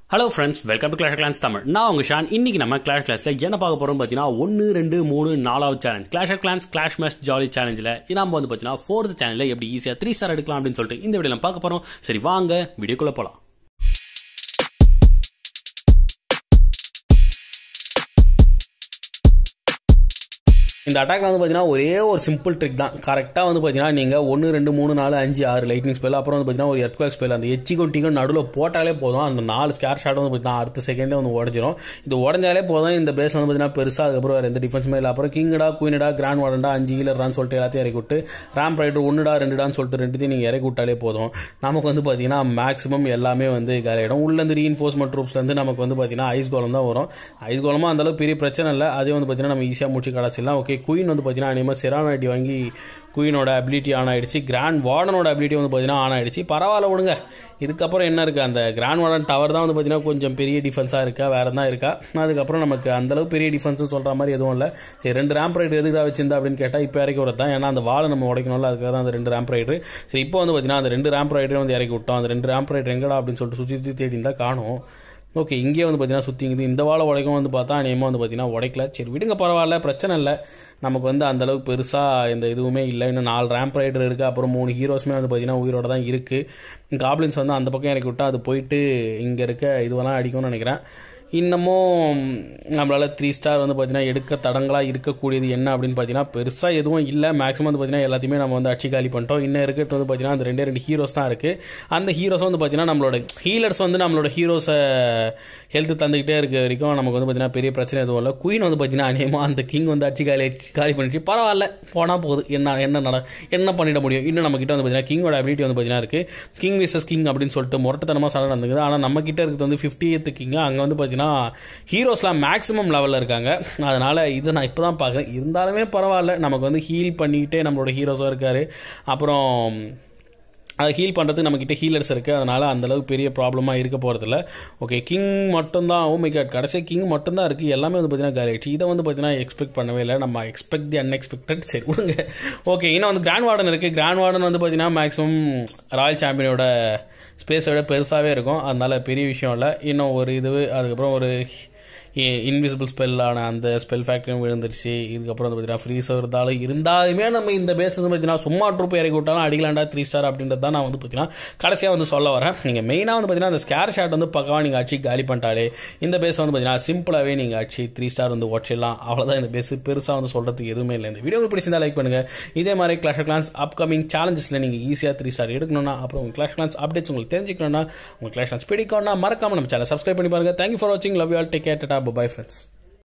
hello friends welcome to clash clans Tamil நான் உங்க Shawn இன்னைக்கு நம்ம கிளாஷ் கிளாஸ்ல என்ன பார்க்க போறோம் பார்த்தீங்கன்னா ஒன்று ரெண்டு மூணு நாலாவது challenge clash of clans clash மேஸ் ஜாலி சேலஞ்சில் நம்ம வந்து பார்த்தீங்கன்னா ஃபோர்த் சேனலில் எப்படி ஈஸியாக த்ரீ ஸ்டார் எடுக்கலாம் அப்படின்னு சொல்லிட்டு இந்த வீடியோ பார்க்க போறோம் சரி வாங்க வீடியோக்குள்ள போகலாம் இந்த அட்டாக் வந்து பார்த்தீங்கன்னா ஒரே ஒரு சிம்பிள் ட்ரிக் தான் கரெக்டாக வந்து பார்த்தீங்கன்னா நீங்கள் ஒன்று ரெண்டு மூணு நாலு அஞ்சு ஆறு லைட்னிங் ஸ்பெல் அப்புறம் வந்து பார்த்தீங்கன்னா ஒரு எர்த்குவேக் ஸ்பெல் அந்த எச்சிக்கும் டீக்கும் நடுவில் போட்டாலே போதும் அந்த நாலு ஸ்கேர் ஷாட் வந்து பார்த்தீங்கன்னா அடுத்த செகண்டே வந்து உடஞ்சிரும் இது உடஞ்சாலே போதும் இந்த பேஸ் வந்து பார்த்தீங்கன்னா பெருசாக அதுக்கப்புறம் வேறு எந்த டிஃபென்ஸுமே இல்லை அப்புறம் கிங்கடா குயினடா கிராண்ட் வார்டண்டா அஞ்சு ஹீலர்டான்னு சொல்லிட்டு எல்லாத்தையும் இறக்கி விட்டு ரேம் ரைடர் ஒன்றுடா ரெண்டுடான்னு சொல்லிட்டு ரெண்டுத்தையும் நீங்கள் இறக்கி விட்டாலே போதும் நமக்கு வந்து பார்த்தீங்கன்னா மேக்ஸிமம் எல்லாமே வந்து காலியாயிடும் உள்ளேருந்து ரீஇன்ஃபோர்ஸ்மெண்ட் ட்ரூப்ஸ்லேருந்து நமக்கு வந்து பார்த்தீங்கன்னா ஐஸ் கோலம் தான் வரும் ஐஸ் கோலமாக அந்தளவுக்கு பெரிய பிரச்சனை இல்லை அதே வந்து பார்த்தீங்கன்னா நம்ம ஈஸியாக முடிச்சு கிடச்சிடலாம் ஓகே குயின் வந்து பார்த்தீங்கன்னா அனிமல் செரானாட்டி வாங்கி குயினோட அபிலிட்டி ஆன் ஆயிடுச்சு கிராண்ட் வார்டனோட அபிலிட்டி வந்து பார்த்தீங்கன்னா ஆன் ஆயிடுச்சு பரவாயில்ல விடுங்க இதுக்கப்புறம் என்ன இருக்குது அந்த கிராண்ட் வார்டன் டவர் தான் வந்து பார்த்தீங்கன்னா கொஞ்சம் பெரிய டிஃபென்ஸாக இருக்கா வேறு தான் இருக்கா அதுக்கப்புறம் நமக்கு அந்தளவுக்கு பெரிய டிஃபென்ஸ் சொல்கிற மாதிரி எதுவும் இல்லை சரி ரெண்டு ரேம்ப் ரைடர் எதுக்காக வச்சிருந்தா அப்படின்னு கேட்டால் இப்போ இறக்கி விட தான் ஏன்னா அந்த வாழை நம்ம உடைக்கணும்ல அதுக்காக தான் அந்த ரெண்டு ரேம்ப் ரைடர் சரி இப்போ வந்து பார்த்தீங்கன்னா அந்த ரெண்டு ரேம்ப் ரைடரும் வந்து இறக்கி விட்டோம் அந்த ரெண்டு ரேம்ப் ரைடர் எங்கடா அப்படின்னு சொல்லிட்டு சுற்றி சுற்றி தேடி இருந்தால் காணும் ஓகே இங்கே வந்து பார்த்தீங்கன்னா சுற்றிங்குது இந்த வாழை உடைக்கும் வந்து பார்த்தா அநியமாக வந்து பார்த்தீங்கன்னா உடைக்கல சரி விடுங்க பரவாயில்ல பிரச்சனை இல்லை நமக்கு வந்து அந்த அளவுக்கு பெருசாக எந்த இதுவுமே இல்லை இன்னும் நாலு ரேம்ப் ரைடர் இருக்குது அப்புறம் மூணு ஹீரோஸுமே வந்து பார்த்தீங்கன்னா உயிரோட தான் இருக்குது காப்ளின்ஸ் வந்து அந்த பக்கம் இறக்கி விட்டால் அது போயிட்டு இங்கே இருக்க இதுவெல்லாம் அடிக்கும்னு நினைக்கிறேன் இன்னமும் நம்மளால் த்ரீ ஸ்டார் வந்து பார்த்தீங்கன்னா எடுக்க தடங்களாக இருக்கக்கூடியது என்ன அப்படின்னு பார்த்தீங்கன்னா பெருசாக எதுவும் இல்லை மேக்ஸிமம் வந்து பார்த்தீங்கன்னா எல்லாத்தையுமே நம்ம வந்து அச்சு காலி பண்ணிட்டோம் இன்னும் இருக்கிறது வந்து பார்த்தீங்கன்னா அந்த ரெண்டே ரெண்டு ஹீரோஸ் தான் இருக்குது அந்த ஹீரோஸ் வந்து பார்த்தீங்கன்னா நம்மளோட ஹீலர்ஸ் வந்து நம்மளோட ஹீரோஸை ஹெல்த் தந்துக்கிட்டே இருக்க வரைக்கும் நமக்கு வந்து பார்த்தீங்கன்னா பெரிய பிரச்சனை எதுவும் இல்லை குயின் வந்து பார்த்தீங்கன்னா அநேகமாக அந்த கிங் வந்து அச்சு காலி காலி பண்ணிட்டு பரவாயில்ல போனால் போகுது என்ன என்ன நட என்ன பண்ணிட முடியும் இன்னும் நம்ம கிட்ட வந்து பார்த்தீங்கன்னா கிங்கோட அபிலிட்டி வந்து பார்த்தீங்கன்னா இருக்குது கிங் விசஸ் கிங் அப்படின்னு சொல்லிட்டு முரட்டுத்தனமாக சண்டை நடந்துக்குது ஆனால் நம்ம கிட்ட இருக்கிறது வந்து ஃபிஃப்டியத்து கிங் அங்கே வந்து பார்த்தீங்கன்னா ஹீரோஸ்லாம் மேக்ஸிமம் லெவலில் இருக்காங்க அதனால் இதை நான் இப்போ தான் பார்க்குறேன் இருந்தாலுமே பரவாயில்ல நமக்கு வந்து ஹீல் பண்ணிக்கிட்டே நம்மளோட ஹீரோஸாக இருக்கார் அப்புறம் அதை ஹீல் பண்ணுறதுக்கு நம்மக்கிட்ட ஹீலர்ஸ் இருக்குது அதனால் அந்தளவுக்கு பெரிய ப்ராப்ளமாக இருக்க போகிறதில்ல ஓகே கிங் மட்டும்தான் ஓ மை காட் கடைசி கிங் மட்டும்தான் இருக்குது எல்லாமே வந்து பார்த்தீங்கன்னா காலியாச்சு இதை வந்து பார்த்தீங்கன்னா எக்ஸ்பெக்ட் பண்ணவே இல்லை நம்ம எக்ஸ்பெக்ட் தி அன்எக்ஸ்பெக்டட் சரி விடுங்க ஓகே இன்னும் வந்து கிராண்ட் வார்டன் இருக்குது கிராண்ட் வார்டன் வந்து பார்த்தீங்கன்னா மேக்ஸிமம் ராயல் சாம்பியனோட ஸ்பேஸை விட பெருசாகவே இருக்கும் அதனால் பெரிய விஷயம் இல்லை இன்னும் ஒரு இது அதுக்கப்புறம் ஒரு இன்விசிபிள் ஸ்பெல்லான அந்த ஸ்பெல் ஃபேக்டரியும் விழுந்துருச்சு இதுக்கப்புறம் வந்து பார்த்தீங்கன்னா ஃப்ரீஸ் இருந்தாலும் இருந்தாலுமே நம்ம இந்த பேஸில் வந்து பார்த்தீங்கன்னா சும்மா ட்ரூப் இறக்கி விட்டாலும் அடிக்கலாண்டா த்ரீ ஸ்டார் அப்படின்றது தான் நான் வந்து பார்த்தீங்கன்னா கடைசியாக வந்து சொல்ல வரேன் நீங்கள் மெயினாக வந்து பார்த்தீங்கன்னா அந்த ஸ்கேர் ஷாட் வந்து பக்கமாக நீங்கள் அடிச்சு காலி பண்ணிட்டாலே இந்த பேஸ் வந்து பார்த்தீங்கன்னா சிம்பிளாகவே நீங்கள் அடிச்சு த்ரீ ஸ்டார் வந்து உடச்சிடலாம் அவ்வளோதான் இந்த பேஸ் பெருசாக வந்து சொல்கிறதுக்கு எதுவுமே இல்லை இந்த வீடியோ பிடிச்சிருந்தா லைக் பண்ணுங்கள் இதே மாதிரி கிளாஷ் கிளான்ஸ் அப்கமிங் சேலஞ்சஸில் நீங்கள் ஈஸியாக த்ரீ ஸ்டார் எடுக்கணும்னா அப்புறம் உங்கள் கிளாஷ் கிளான்ஸ் அப்டேட்ஸ் உங்களுக்கு தெரிஞ்சுக்கணும்னா உங்கள் கிளாஷ் கிளான்ஸ் பிடிக்கணும்னா மறக்காம நம்ம சேனல் சப்ஸ்கிரைப் பண்ணி பாருங்கள் தேங்க்யூ ஃபார் வாட்சிங் love you all take care டாப் பை ஃப்ரெண்ட்ஸ்